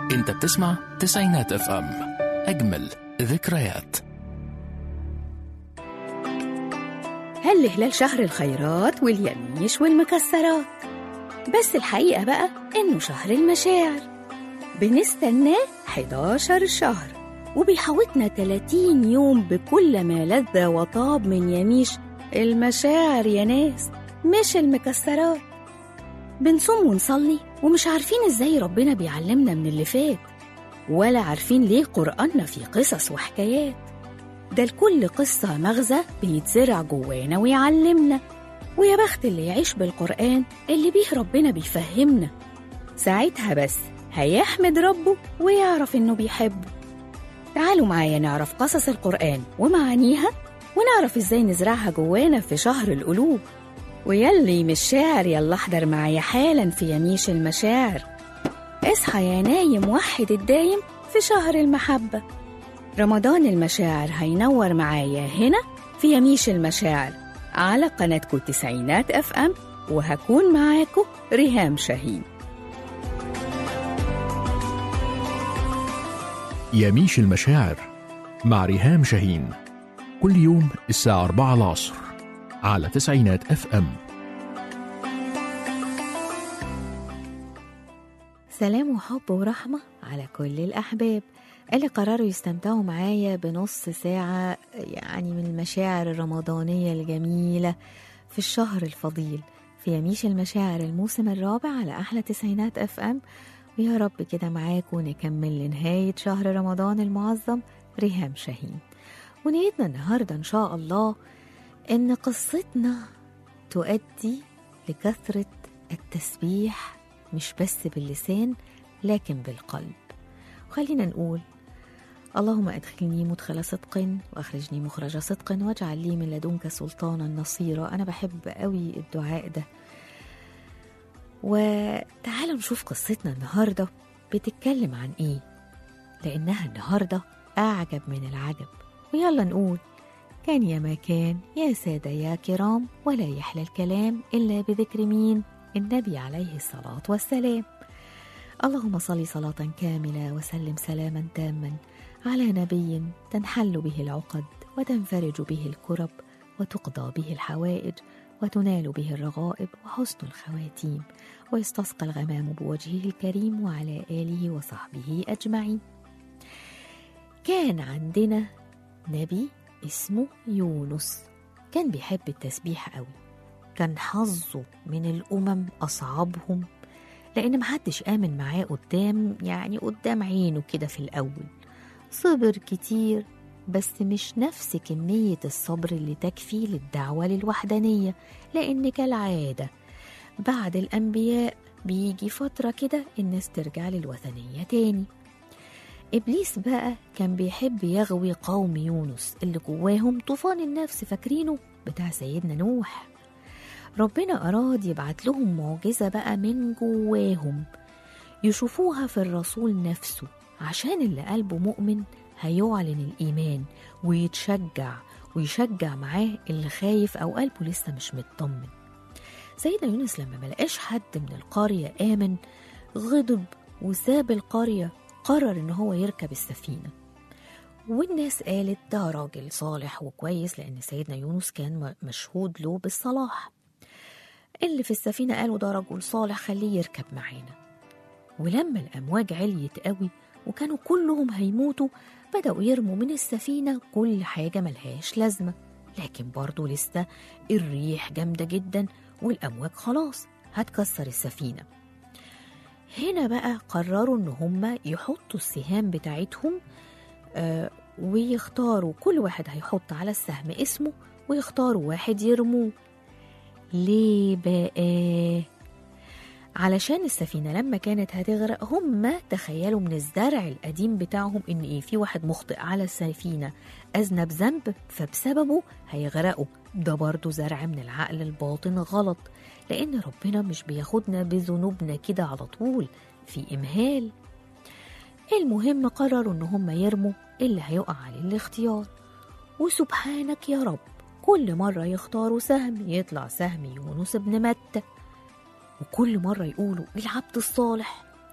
انت بتسمع تسعينات اف ام اجمل ذكريات هل هلال شهر الخيرات واليميش والمكسرات بس الحقيقة بقى إنه شهر المشاعر بنستناه 11 شهر وبيحوطنا 30 يوم بكل ما لذ وطاب من يميش المشاعر يا ناس مش المكسرات بنصوم ونصلي ومش عارفين ازاي ربنا بيعلمنا من اللي فات ولا عارفين ليه قرآننا فيه قصص وحكايات ده لكل قصة مغزى بيتزرع جوانا ويعلمنا ويا بخت اللي يعيش بالقرآن اللي بيه ربنا بيفهمنا ساعتها بس هيحمد ربه ويعرف إنه بيحبه تعالوا معايا نعرف قصص القرآن ومعانيها ونعرف إزاي نزرعها جوانا في شهر القلوب ويلي مش شاعر يلا احضر معايا حالا في يميش المشاعر اصحى يا نايم وحد الدايم في شهر المحبة رمضان المشاعر هينور معايا هنا في يميش المشاعر على قناتكم تسعينات اف ام وهكون معاكم ريهام شاهين يميش المشاعر مع ريهام شاهين كل يوم الساعة 4 العصر على تسعينات اف ام سلام وحب ورحمة على كل الأحباب اللي قرروا يستمتعوا معايا بنص ساعة يعني من المشاعر الرمضانية الجميلة في الشهر الفضيل في يميش المشاعر الموسم الرابع على أحلى تسعينات أف أم ويا رب كده معاكم نكمل لنهاية شهر رمضان المعظم ريهام شاهين ونيتنا النهاردة إن شاء الله إن قصتنا تؤدي لكثرة التسبيح مش بس باللسان لكن بالقلب وخلينا نقول اللهم ادخلني مدخل صدق واخرجني مخرج صدق واجعل لي من لدنك سلطانا نصيرا انا بحب قوي الدعاء ده وتعالوا نشوف قصتنا النهارده بتتكلم عن ايه لانها النهارده اعجب من العجب ويلا نقول كان يا ما كان يا سادة يا كرام ولا يحلى الكلام إلا بذكر مين النبي عليه الصلاة والسلام اللهم صل صلاة كاملة وسلم سلاما تاما على نبي تنحل به العقد وتنفرج به الكرب وتقضى به الحوائج وتنال به الرغائب وحسن الخواتيم ويستسقى الغمام بوجهه الكريم وعلى آله وصحبه أجمعين كان عندنا نبي اسمه يونس كان بيحب التسبيح قوي كان حظه من الأمم أصعبهم لأن محدش آمن معاه قدام يعني قدام عينه كده في الأول صبر كتير بس مش نفس كمية الصبر اللي تكفي للدعوة للوحدانية لأن كالعادة بعد الأنبياء بيجي فترة كده الناس ترجع للوثنية تاني إبليس بقى كان بيحب يغوي قوم يونس اللي جواهم طوفان النفس فاكرينه بتاع سيدنا نوح ربنا أراد يبعت لهم معجزة بقى من جواهم يشوفوها في الرسول نفسه عشان اللي قلبه مؤمن هيعلن الإيمان ويتشجع ويشجع معاه اللي خايف أو قلبه لسه مش مطمن سيدنا يونس لما ملقاش حد من القرية آمن غضب وساب القرية قرر إن هو يركب السفينة والناس قالت ده راجل صالح وكويس لأن سيدنا يونس كان مشهود له بالصلاح اللي في السفينة قالوا ده رجل صالح خليه يركب معانا ولما الأمواج عليت قوي وكانوا كلهم هيموتوا بدأوا يرموا من السفينة كل حاجة ملهاش لازمة لكن برضه لسه الريح جامدة جدا والأمواج خلاص هتكسر السفينة هنا بقى قرروا إن هم يحطوا السهام بتاعتهم آه ويختاروا كل واحد هيحط على السهم اسمه ويختاروا واحد يرموه ليه بقى علشان السفينة لما كانت هتغرق هم تخيلوا من الزرع القديم بتاعهم إن إيه في واحد مخطئ على السفينة أذنب ذنب فبسببه هيغرقوا ده برضو زرع من العقل الباطن غلط لأن ربنا مش بياخدنا بذنوبنا كده على طول في إمهال المهم قرروا إن هم يرموا اللي هيقع عليه الاختيار وسبحانك يا رب كل مرة يختاروا سهم يطلع سهم يونس بن متى وكل مرة يقولوا العبد الصالح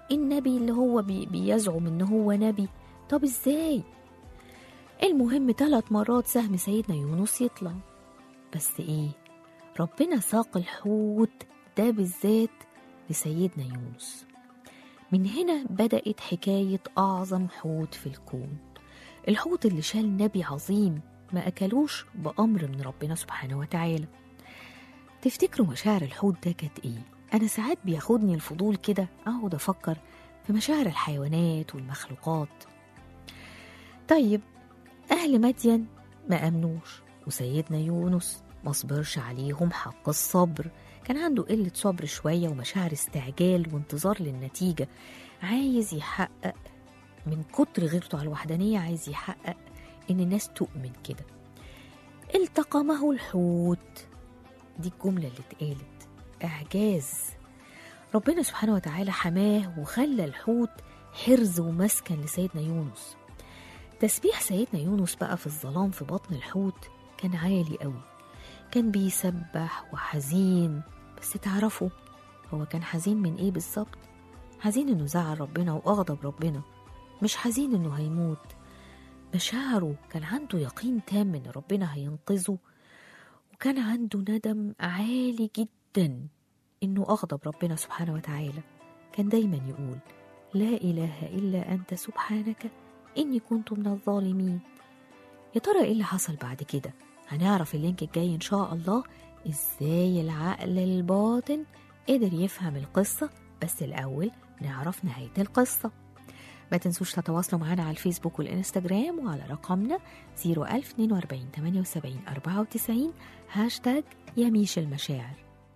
النبي اللي هو بي بيزعم ان هو نبي طب ازاي المهم ثلاث مرات سهم سيدنا يونس يطلع بس ايه ربنا ساق الحوت ده بالذات لسيدنا يونس من هنا بدأت حكاية أعظم حوت في الكون الحوت اللي شال نبي عظيم ما أكلوش بأمر من ربنا سبحانه وتعالى تفتكروا مشاعر الحوت ده كانت إيه؟ أنا ساعات بياخدني الفضول كده أقعد أفكر في مشاعر الحيوانات والمخلوقات طيب أهل مدين ما أمنوش وسيدنا يونس ما صبرش عليهم حق الصبر كان عنده قلة صبر شوية ومشاعر استعجال وانتظار للنتيجة عايز يحقق من كتر غيرته على الوحدانية عايز يحقق إن الناس تؤمن كده التقمه الحوت دي الجملة اللي اتقالت إعجاز ربنا سبحانه وتعالى حماه وخلى الحوت حرز ومسكن لسيدنا يونس تسبيح سيدنا يونس بقى في الظلام في بطن الحوت كان عالي قوي كان بيسبح وحزين بس تعرفوا هو كان حزين من ايه بالظبط حزين انه زعل ربنا واغضب ربنا مش حزين انه هيموت مشاعره كان عنده يقين تام ان ربنا هينقذه وكان عنده ندم عالي جدا انه اغضب ربنا سبحانه وتعالى كان دايما يقول لا اله الا انت سبحانك اني كنت من الظالمين يا ترى ايه اللي حصل بعد كده هنعرف اللينك الجاي ان شاء الله ازاي العقل الباطن قدر يفهم القصة بس الأول نعرف نهاية القصة ما تنسوش تتواصلوا معنا على الفيسبوك والإنستجرام وعلى رقمنا 01042 78 94 هاشتاج يميش المشاعر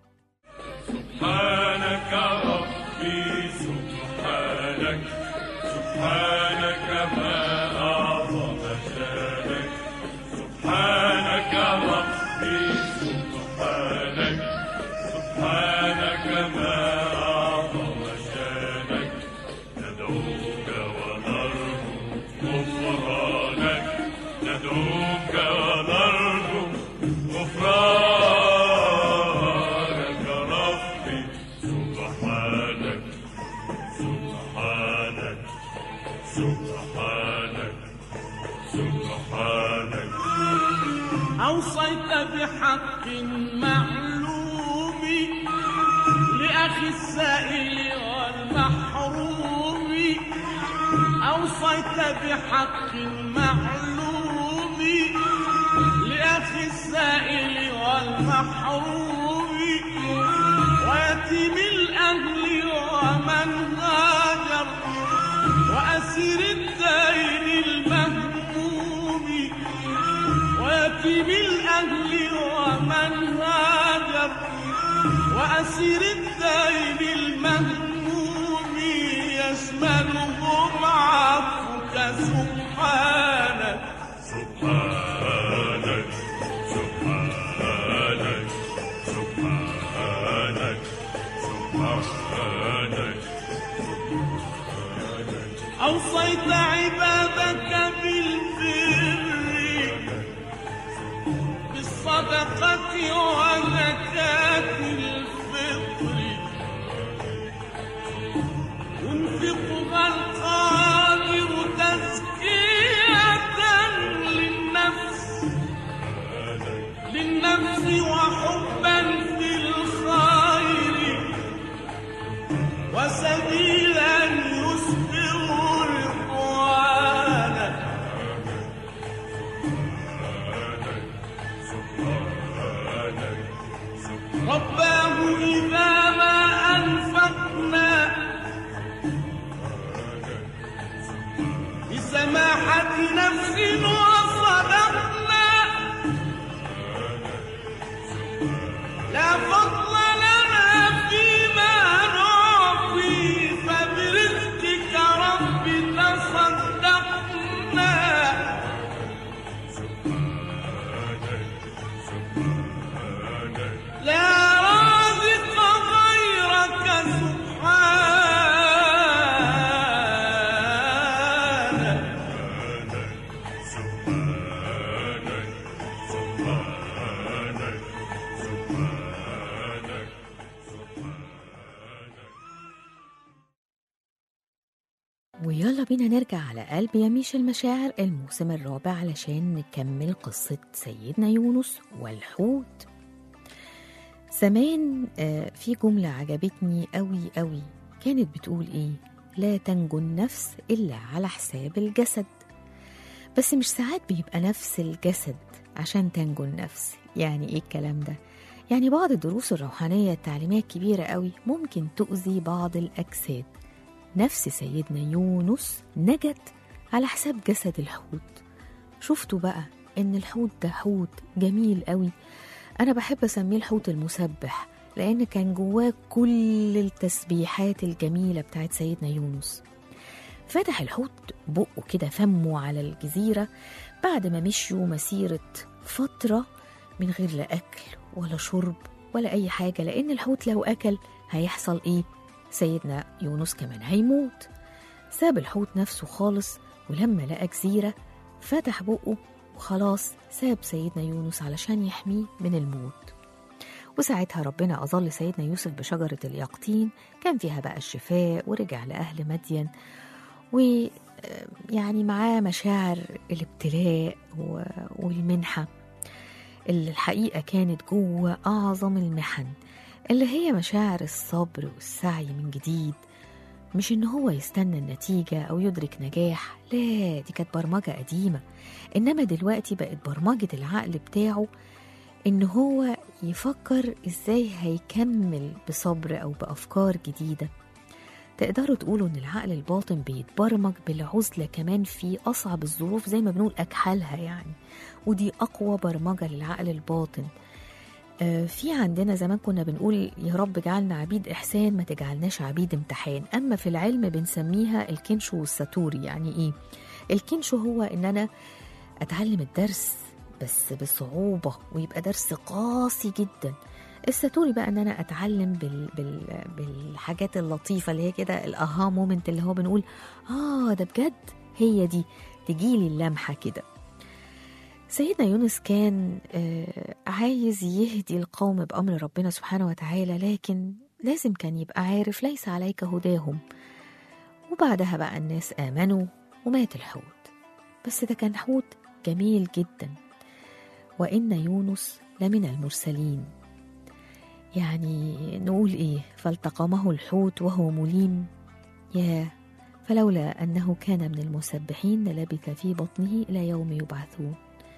سبحانك ربي سبحانك سبحانك ما أعظم شانك سبحانك ربي سبحانك سبحانك ما أعظم شانك ندعوك ونرجو غفرانك ندعوك ونرجو غفرانك ربي سبحانك سبحانك سبحانك سبحانك أوصيت بحق معلوم لأخي السائل والمحروم أوصيت بحق معلوم لأخي السائل والمحروم ويتيم الأهل ومن هاجر وأسير الدين المهموم ويتيم الأهل ومن هاجر وأسير الدين المهموم يشملهم عفوك سبحانك سبحانك سبحانك سبحانك سبحانك أوصيت عبادك بالبر بالصدقة وزكاة الفطر ينفقها القادر تزكية للنفس للنفس وحبا في الخير وسبيلا يسبغ رضوانا رباه إذا ما أنفقنا بسماحة نفس وصدقنا لا فضل لنا فيما نعطي ويلا بينا نرجع على قلب يميش المشاعر الموسم الرابع علشان نكمل قصة سيدنا يونس والحوت زمان آه، في جملة عجبتني قوي قوي كانت بتقول ايه لا تنجو النفس إلا على حساب الجسد بس مش ساعات بيبقى نفس الجسد عشان تنجو النفس يعني ايه الكلام ده يعني بعض الدروس الروحانية التعليمية الكبيرة قوي ممكن تؤذي بعض الأجساد نفس سيدنا يونس نجت على حساب جسد الحوت شفتوا بقى ان الحوت ده حوت جميل قوي انا بحب اسميه الحوت المسبح لان كان جواه كل التسبيحات الجميله بتاعت سيدنا يونس فتح الحوت بقه كده فمه على الجزيره بعد ما مشيوا مسيره فتره من غير لا اكل ولا شرب ولا اي حاجه لان الحوت لو اكل هيحصل ايه سيدنا يونس كمان هيموت ساب الحوت نفسه خالص ولما لقى جزيره فتح بقه وخلاص ساب سيدنا يونس علشان يحميه من الموت وساعتها ربنا أظل سيدنا يوسف بشجرة اليقطين كان فيها بقى الشفاء ورجع لأهل مدين ويعني معاه مشاعر الابتلاء و- والمنحة اللي الحقيقة كانت جوه أعظم المحن اللي هي مشاعر الصبر والسعي من جديد مش إن هو يستنى النتيجة أو يدرك نجاح لا دي كانت برمجة قديمة إنما دلوقتي بقت برمجة العقل بتاعه إن هو يفكر إزاي هيكمل بصبر أو بأفكار جديدة تقدروا تقولوا إن العقل الباطن بيتبرمج بالعزلة كمان في أصعب الظروف زي ما بنقول أكحلها يعني ودي أقوى برمجة للعقل الباطن آه، في عندنا زمان كنا بنقول يا رب جعلنا عبيد إحسان ما تجعلناش عبيد امتحان أما في العلم بنسميها الكنشو والساتوري يعني إيه؟ الكنشو هو إن أنا أتعلم الدرس بس بصعوبة ويبقى درس قاسي جدا الساتوري بقى ان انا اتعلم بال... بال... بالحاجات اللطيفه اللي هي كده الاها مومنت اللي هو بنقول اه ده بجد هي دي تجيلي اللمحه كده سيدنا يونس كان آه، عايز يهدي القوم بأمر ربنا سبحانه وتعالى لكن لازم كان يبقى عارف ليس عليك هداهم وبعدها بقى الناس آمنوا ومات الحوت بس ده كان حوت جميل جدا وإن يونس لمن المرسلين يعني نقول إيه فالتقمه الحوت وهو مليم ياه فلولا أنه كان من المسبحين للبث في بطنه إلى يوم يبعثون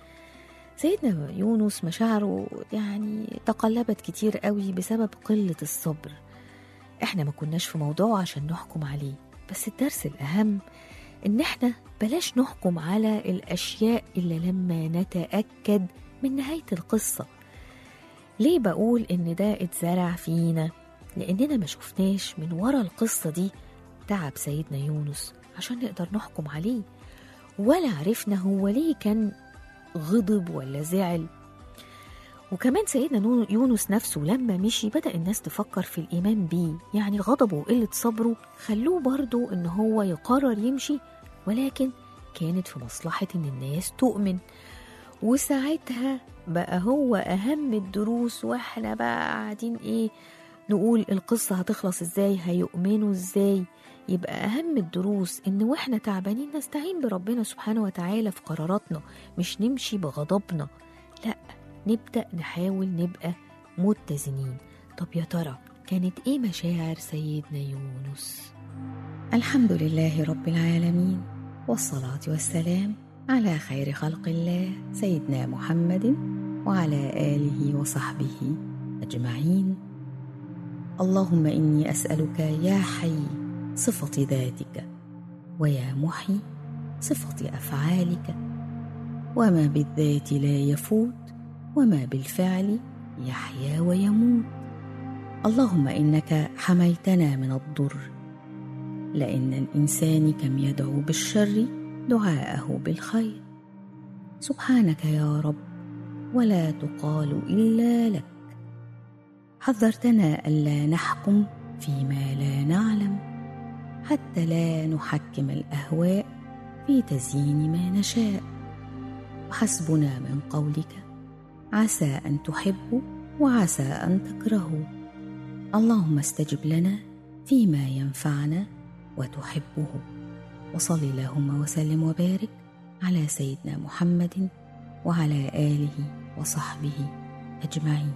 سيدنا يونس مشاعره يعني تقلبت كتير قوي بسبب قلة الصبر احنا ما كناش في موضوع عشان نحكم عليه بس الدرس الأهم إن احنا بلاش نحكم على الأشياء إلا لما نتأكد من نهاية القصة ليه بقول إن ده اتزرع فينا لأننا ما شفناش من ورا القصة دي تعب سيدنا يونس عشان نقدر نحكم عليه ولا عرفنا هو ليه كان غضب ولا زعل وكمان سيدنا نو- يونس نفسه لما مشي بدأ الناس تفكر في الإيمان بيه يعني غضبه وقلة صبره خلوه برضه إن هو يقرر يمشي ولكن كانت في مصلحة إن الناس تؤمن وساعتها بقى هو أهم الدروس وإحنا بقى قاعدين إيه نقول القصة هتخلص إزاي هيؤمنوا إزاي يبقى أهم الدروس إن وإحنا تعبانين نستعين بربنا سبحانه وتعالى في قراراتنا مش نمشي بغضبنا لأ نبدأ نحاول نبقى متزنين طب يا ترى كانت إيه مشاعر سيدنا يونس؟ الحمد لله رب العالمين والصلاة والسلام على خير خلق الله سيدنا محمد وعلى آله وصحبه أجمعين اللهم إني أسألك يا حي صفة ذاتك ويا محي صفة أفعالك وما بالذات لا يفوت وما بالفعل يحيا ويموت اللهم إنك حميتنا من الضر لأن الإنسان كم يدعو بالشر دعاءه بالخير سبحانك يا رب ولا تقال إلا لك حذرتنا ألا نحكم فيما لا نعلم حتى لا نحكم الأهواء في تزيين ما نشاء وحسبنا من قولك عسى أن تحبوا وعسى أن تكرهوا اللهم استجب لنا فيما ينفعنا وتحبه وصل اللهم وسلم وبارك على سيدنا محمد وعلى آله وصحبه أجمعين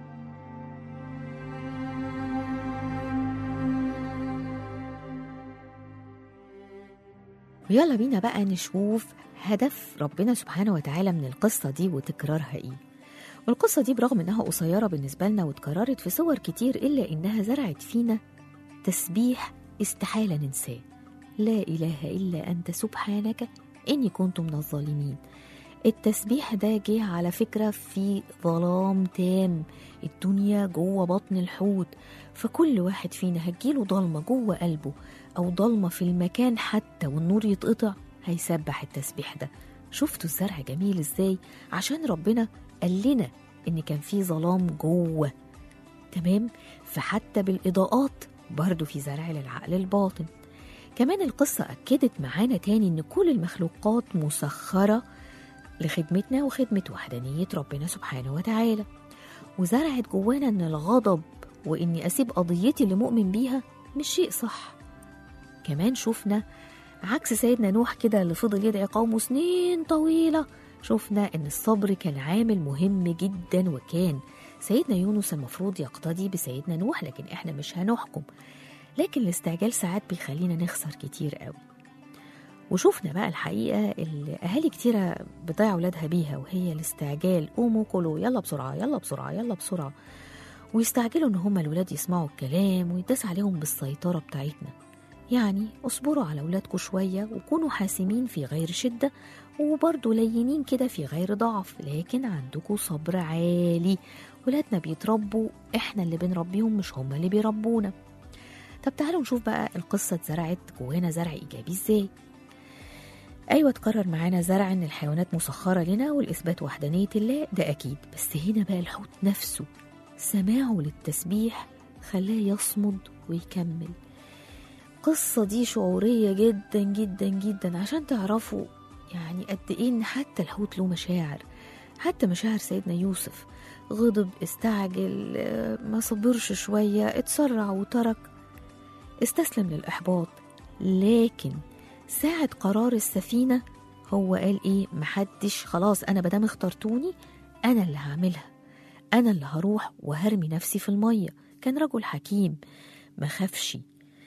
ويلا بينا بقى نشوف هدف ربنا سبحانه وتعالى من القصة دي وتكرارها إيه والقصة دي برغم إنها قصيرة بالنسبة لنا واتكررت في صور كتير إلا إنها زرعت فينا تسبيح استحالة ننساه لا إله إلا أنت سبحانك إني كنت من الظالمين التسبيح ده جه على فكرة في ظلام تام الدنيا جوه بطن الحوت فكل واحد فينا هتجيله ضلمة جوه قلبه أو ضلمة في المكان حتى والنور يتقطع هيسبح التسبيح ده شفتوا الزرع جميل ازاي عشان ربنا قال لنا ان كان في ظلام جوه تمام فحتى بالإضاءات برضو في زرع للعقل الباطن كمان القصة أكدت معانا تاني إن كل المخلوقات مسخرة لخدمتنا وخدمة وحدانية ربنا سبحانه وتعالى وزرعت جوانا إن الغضب وإني أسيب قضيتي اللي مؤمن بيها مش شيء صح كمان شفنا عكس سيدنا نوح كده اللي فضل يدعي قومه سنين طويلة شفنا إن الصبر كان عامل مهم جدا وكان سيدنا يونس المفروض يقتدي بسيدنا نوح لكن إحنا مش هنحكم لكن الاستعجال ساعات بيخلينا نخسر كتير قوي وشوفنا بقى الحقيقة اللي أهالي كتيرة بتضيع أولادها بيها وهي الاستعجال قوموا كلوا يلا بسرعة يلا بسرعة يلا بسرعة ويستعجلوا إن هما الولاد يسمعوا الكلام ويداس عليهم بالسيطرة بتاعتنا يعني اصبروا على أولادكم شوية وكونوا حاسمين في غير شدة وبرضه لينين كده في غير ضعف لكن عندكم صبر عالي ولادنا بيتربوا احنا اللي بنربيهم مش هما اللي بيربونا طب تعالوا نشوف بقى القصة اتزرعت جوانا زرع إيجابي ازاي أيوة اتكرر معانا زرع إن الحيوانات مسخرة لنا والإثبات وحدانية الله ده أكيد بس هنا بقى الحوت نفسه سماعه للتسبيح خلاه يصمد ويكمل القصة دي شعورية جدا جدا جدا عشان تعرفوا يعني قد ايه ان حتى الحوت له مشاعر حتى مشاعر سيدنا يوسف غضب استعجل آه، ما صبرش شوية اتسرع وترك استسلم للإحباط لكن ساعة قرار السفينة هو قال ايه محدش خلاص انا مادام اخترتوني انا اللي هعملها انا اللي هروح وهرمي نفسي في المية كان رجل حكيم ما خافش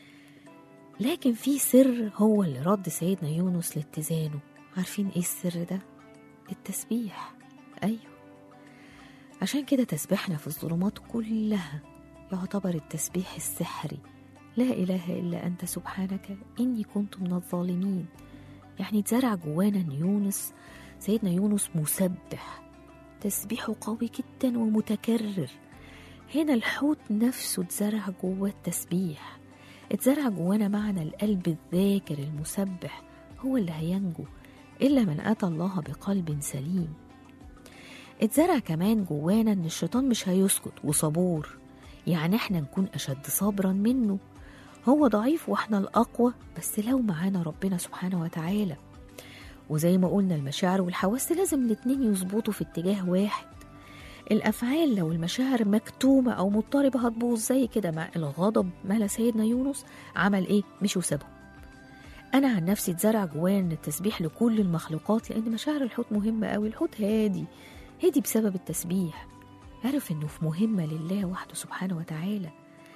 لكن في سر هو اللي رد سيدنا يونس لاتزانه عارفين ايه السر ده التسبيح ايوه عشان كده تسبيحنا في الظلمات كلها يعتبر التسبيح السحري لا اله الا انت سبحانك اني كنت من الظالمين يعني اتزرع جوانا ان يونس سيدنا يونس مسبح تسبيحه قوي جدا ومتكرر هنا الحوت نفسه اتزرع جوه التسبيح اتزرع جوانا معنى القلب الذاكر المسبح هو اللي هينجو إلا من أتى الله بقلب سليم اتزرع كمان جوانا إن الشيطان مش هيسكت وصبور يعني احنا نكون أشد صبرا منه هو ضعيف واحنا الأقوى بس لو معانا ربنا سبحانه وتعالى وزي ما قلنا المشاعر والحواس لازم الاتنين يظبطوا في اتجاه واحد الأفعال لو المشاعر مكتومة أو مضطربة هتبوظ زي كده مع الغضب ملا سيدنا يونس عمل إيه؟ مش وسابهم أنا عن نفسي اتزرع جوايا إن التسبيح لكل المخلوقات لأن مشاعر الحوت مهمة أوي الحوت هادي هادي بسبب التسبيح عرف إنه في مهمة لله وحده سبحانه وتعالى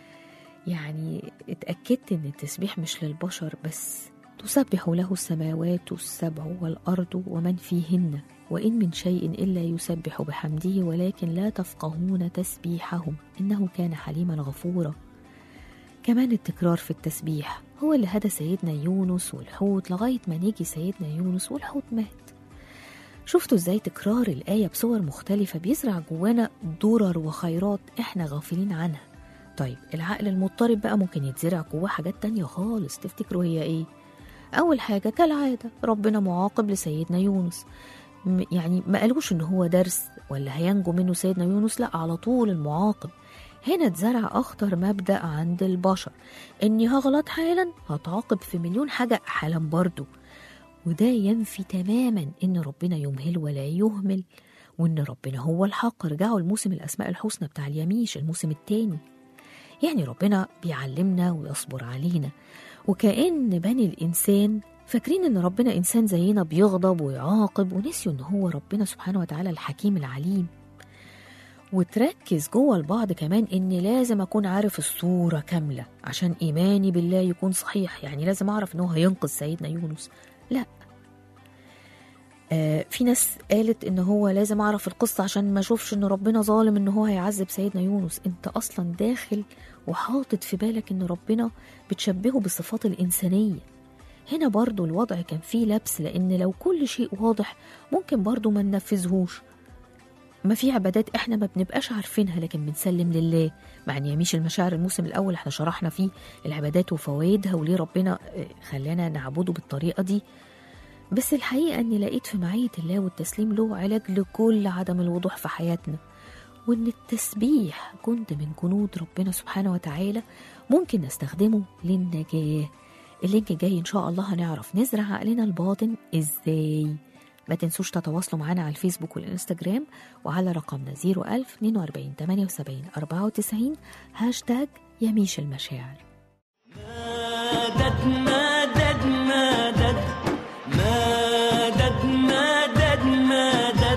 يعني اتأكدت إن التسبيح مش للبشر بس تسبح له السماوات السبع والأرض ومن فيهن وإن من شيء إلا يسبح بحمده ولكن لا تفقهون تسبيحهم إنه كان حليما غفورا كمان التكرار في التسبيح هو اللي هدى سيدنا يونس والحوت لغاية ما نيجي سيدنا يونس والحوت مات شفتوا ازاي تكرار الآية بصور مختلفة بيزرع جوانا درر وخيرات احنا غافلين عنها طيب العقل المضطرب بقى ممكن يتزرع جواه حاجات تانية خالص تفتكروا هي ايه أول حاجة كالعادة ربنا معاقب لسيدنا يونس م- يعني ما قالوش إن هو درس ولا هينجو منه سيدنا يونس لا على طول المعاقب هنا اتزرع أخطر مبدأ عند البشر إني هغلط حالا هتعاقب في مليون حاجة حالا برضو وده ينفي تماما إن ربنا يمهل ولا يهمل وإن ربنا هو الحق رجعوا الموسم الأسماء الحسنى بتاع اليميش الموسم التاني يعني ربنا بيعلمنا ويصبر علينا وكأن بني الإنسان فاكرين ان ربنا انسان زينا بيغضب ويعاقب ونسيوا ان هو ربنا سبحانه وتعالى الحكيم العليم وتركز جوه البعض كمان اني لازم اكون عارف الصوره كامله عشان ايماني بالله يكون صحيح يعني لازم اعرف ان هو هينقذ سيدنا يونس لا آه في ناس قالت ان هو لازم اعرف القصه عشان ما اشوفش ان ربنا ظالم ان هو هيعذب سيدنا يونس انت اصلا داخل وحاطط في بالك ان ربنا بتشبهه بالصفات الانسانيه هنا برضو الوضع كان فيه لبس لان لو كل شيء واضح ممكن برضو ما ننفذهوش ما في عبادات احنا ما بنبقاش عارفينها لكن بنسلم لله مع ان يميش المشاعر الموسم الاول احنا شرحنا فيه العبادات وفوائدها وليه ربنا آه، خلانا نعبده بالطريقه دي بس الحقيقه اني لقيت في معيه الله والتسليم له علاج لكل عدم الوضوح في حياتنا وان التسبيح جند من جنود ربنا سبحانه وتعالى ممكن نستخدمه للنجاه اللينك جاي ان شاء الله هنعرف نزرع عقلنا الباطن ازاي ما تنسوش تتواصلوا معنا على الفيسبوك والانستجرام وعلى رقمنا 01000 42 78 94 هاشتاج يميش المشاعر مدد مدد مدد مدد مدد مدد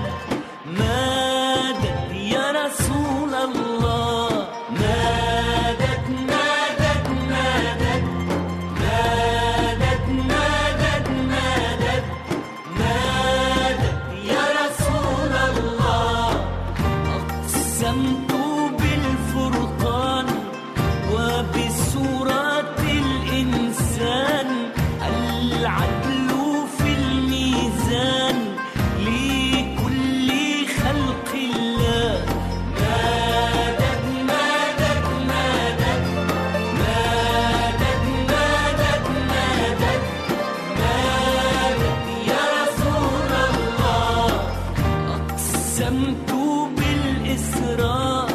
مدد يا رسول الله مدد مدد مدد مدد مدد مدد مدد يا رسول الله أقسمت بالفرقان وبسورة الإنسان العدل في الميزان لكل خلق الله مدد مدد مدد مدد مدد مدد مدد يا رسول الله أقسمت بالإسراء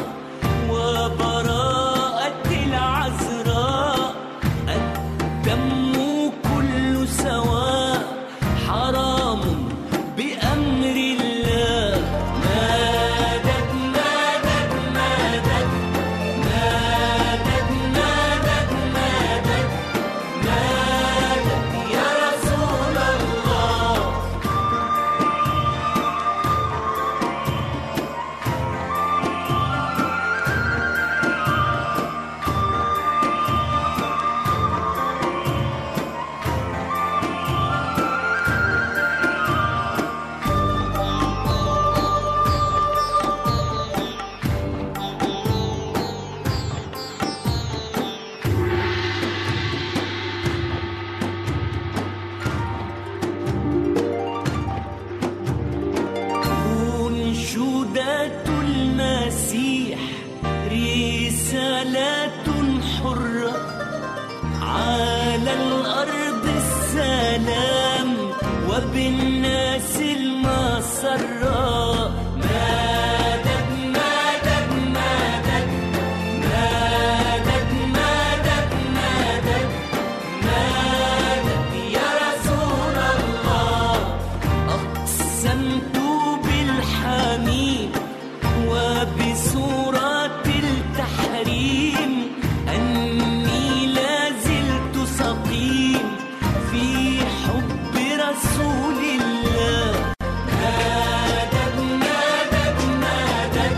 وبراءة العذراء الدم كل سواء حرام بأمر الله مدد مدد مدد مدد مدد مدد مدد يا رسول الله أنشودة المسيح رسالة حرة على الأرض السلام وبالناس المسرة مدد مدد مدد مدد مدد مدد مدد يا رسول الله أقسمت بالحميم وبسورة التحريم أني لا زلت سقيم في حب رسول الله مدد مدد مدد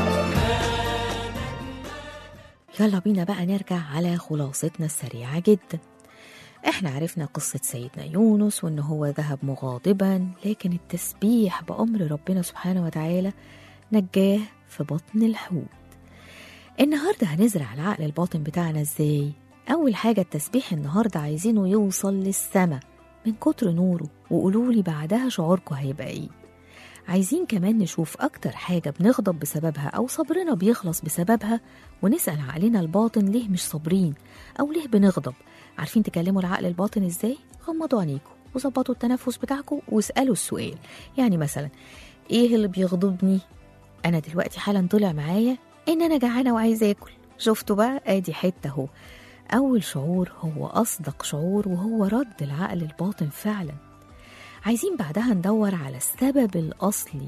يلا بينا بقى نرجع على خلاصتنا السريعة جدا احنا عرفنا قصة سيدنا يونس وان هو ذهب مغاضبا لكن التسبيح بأمر ربنا سبحانه وتعالى نجاه في بطن الحوت النهاردة هنزرع العقل الباطن بتاعنا ازاي أول حاجة التسبيح النهاردة عايزينه يوصل للسما من كتر نوره وقولولي بعدها شعوركم هيبقى ايه عايزين كمان نشوف أكتر حاجة بنغضب بسببها أو صبرنا بيخلص بسببها ونسأل عقلنا الباطن ليه مش صابرين أو ليه بنغضب عارفين تكلموا العقل الباطن إزاي؟ غمضوا عينيكم وظبطوا التنفس بتاعكم واسألوا السؤال يعني مثلا إيه اللي بيغضبني؟ أنا دلوقتي حالا طلع معايا إن أنا جعانة وعايزة آكل شفتوا بقى آدي حتة أهو أول شعور هو أصدق شعور وهو رد العقل الباطن فعلا عايزين بعدها ندور على السبب الأصلي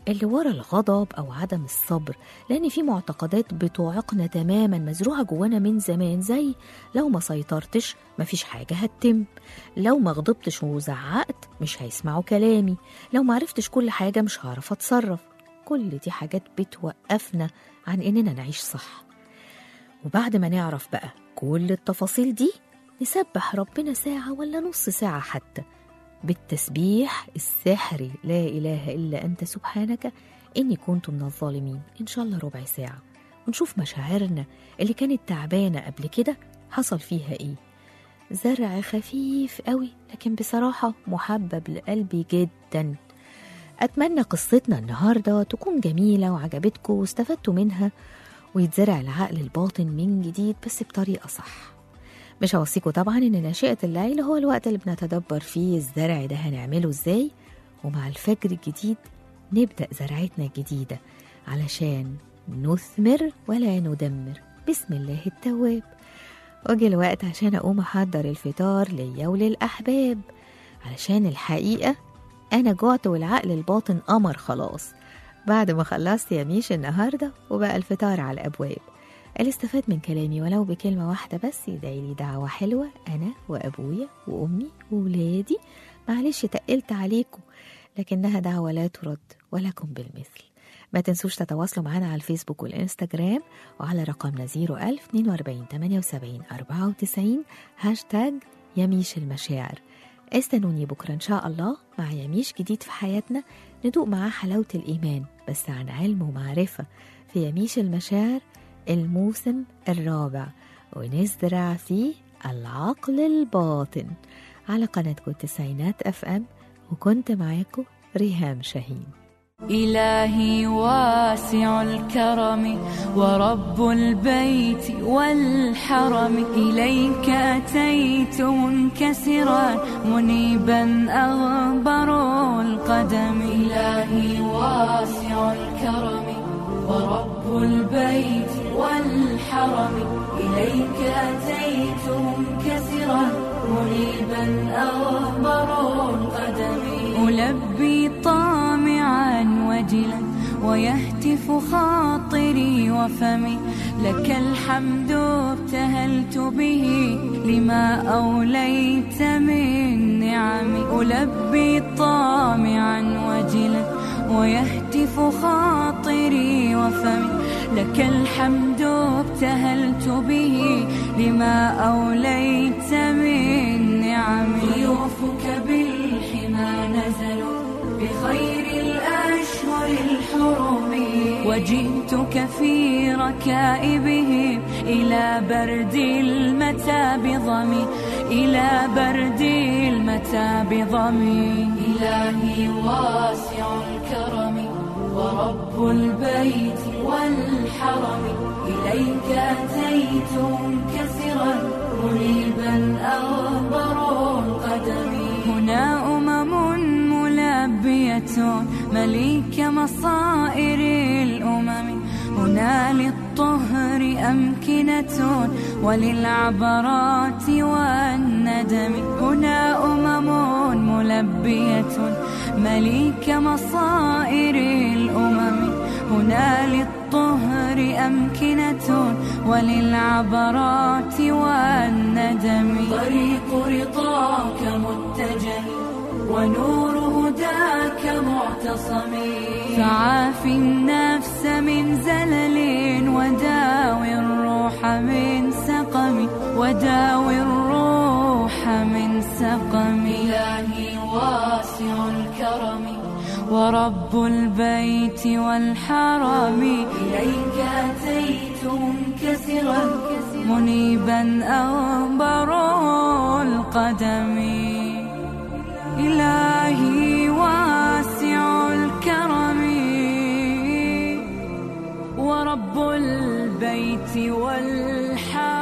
اللي ورا الغضب أو عدم الصبر لأن في معتقدات بتعيقنا تماما مزروعة جوانا من زمان زي لو ما سيطرتش مفيش حاجة هتتم لو ما غضبتش وزعقت مش هيسمعوا كلامي لو ما عرفتش كل حاجة مش هعرف أتصرف كل دي حاجات بتوقفنا عن إننا نعيش صح وبعد ما نعرف بقى كل التفاصيل دي نسبح ربنا ساعة ولا نص ساعة حتى بالتسبيح السحري لا إله إلا أنت سبحانك إني كنت من الظالمين إن شاء الله ربع ساعة ونشوف مشاعرنا اللي كانت تعبانة قبل كده حصل فيها إيه زرع خفيف قوي لكن بصراحة محبب لقلبي جدا أتمنى قصتنا النهاردة تكون جميلة وعجبتكم واستفدتوا منها ويتزرع العقل الباطن من جديد بس بطريقة صح مش هوصيكم طبعا ان ناشئة الليل هو الوقت اللي بنتدبر فيه الزرع ده هنعمله ازاي ومع الفجر الجديد نبدأ زرعتنا الجديدة علشان نثمر ولا ندمر بسم الله التواب وجه الوقت عشان أقوم أحضر الفطار ليا وللأحباب علشان الحقيقة أنا جوعت والعقل الباطن قمر خلاص بعد ما خلصت يا ميش النهاردة وبقى الفطار على الأبواب اللي استفاد من كلامي ولو بكلمة واحدة بس يدعي لي دعوة حلوة أنا وأبويا وأمي وولادي معلش تقلت عليكم لكنها دعوة لا ترد ولكم بالمثل ما تنسوش تتواصلوا معنا على الفيسبوك والإنستجرام وعلى رقمنا 01000 42 78 94 هاشتاج يميش المشاعر استنوني بكرة إن شاء الله مع يميش جديد في حياتنا ندوق معاه حلاوة الإيمان بس عن علم ومعرفة في يميش المشاعر الموسم الرابع ونزرع فيه العقل الباطن على قناتكم التسعينات اف ام وكنت معاكم ريهام شاهين إلهي واسع الكرم ورب البيت والحرم إليك أتيت منكسرا منيبا أغبر القدم إلهي واسع الكرم ورب البيت والحرم إليك أتيت منكسرا منيبا أغبر القدم ألبي طامعا وجلا ويهتف خاطري وفمي لك الحمد ابتهلت به لما أوليت من نعم ألبي طامعا وجلا ويهتف خاطري وفمي لك الحمد ابتهلت به لما أوليت من نعم ضيوفك بالحمى نزلوا بخير الأشهر الحرم وجئتك في ركائبهم إلى برد المتى بضمي إلى برد المتى بضمي إلهي واسع الكرم ورب البيت والحرم إليك أتيت منكسرا منيبا أغبر القدم هنا أمم ملبية مليك مصائر الأمم هنا للطهر أمكنة وللعبرات والندم هنا أمم ملبية مليك مصائر الأمم هنا للطهر أمكنة وللعبرات والندم طريق رضاك متجه ونور هداك معتصم فعاف النفس من زلل وداوي الروح من سقم وداوي الروح من سقم إلهي واسع الكرم ورب البيت والحرم إليك أتيت منكسرا منيبا أغبر القدم إلهي واسع الكرم ورب البيت والحرم